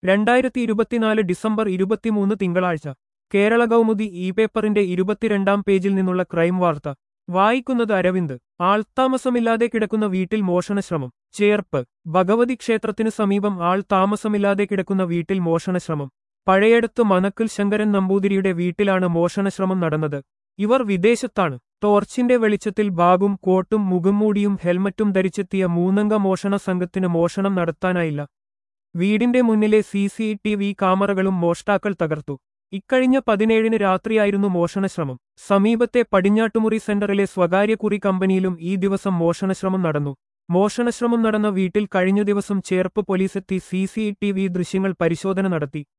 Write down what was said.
രണ്ടായിരത്തി ഇരുപത്തിനാല് ഡിസംബർ ഇരുപത്തിമൂന്ന് തിങ്കളാഴ്ച കേരള കൗമുദി ഇ പേപ്പറിന്റെ ഇരുപത്തിരണ്ടാം പേജിൽ നിന്നുള്ള ക്രൈം വാർത്ത വായിക്കുന്നത് അരവിന്ദ് ആൾത്താമസമില്ലാതെ കിടക്കുന്ന വീട്ടിൽ മോഷണശ്രമം ചേർപ്പ് ഭഗവതി ക്ഷേത്രത്തിനു സമീപം ആൾ താമസമില്ലാതെ കിടക്കുന്ന വീട്ടിൽ മോഷണശ്രമം പഴയടത്ത് മനക്കിൽ ശങ്കരൻ നമ്പൂതിരിയുടെ വീട്ടിലാണ് മോഷണശ്രമം നടന്നത് ഇവർ വിദേശത്താണ് ടോർച്ചിന്റെ വെളിച്ചത്തിൽ ബാഗും കോട്ടും മുഖംമൂടിയും ഹെൽമറ്റും ധരിച്ചെത്തിയ മൂന്നംഗ മോഷണ സംഘത്തിന് മോഷണം നടത്താനായില്ല വീടിന്റെ മുന്നിലെ സി സി ടി വി ക്യാമറകളും മോഷ്ടാക്കൾ തകർത്തു ഇക്കഴിഞ്ഞ പതിനേഴിന് രാത്രിയായിരുന്നു മോഷണശ്രമം സമീപത്തെ പടിഞ്ഞാട്ടുമുറി സെന്ററിലെ സ്വകാര്യ കുറി കമ്പനിയിലും ഈ ദിവസം മോഷണശ്രമം നടന്നു മോഷണശ്രമം നടന്ന വീട്ടിൽ കഴിഞ്ഞ ദിവസം ചേർപ്പ് പോലീസെത്തി സി സി ടി വി ദൃശ്യങ്ങൾ പരിശോധന നടത്തി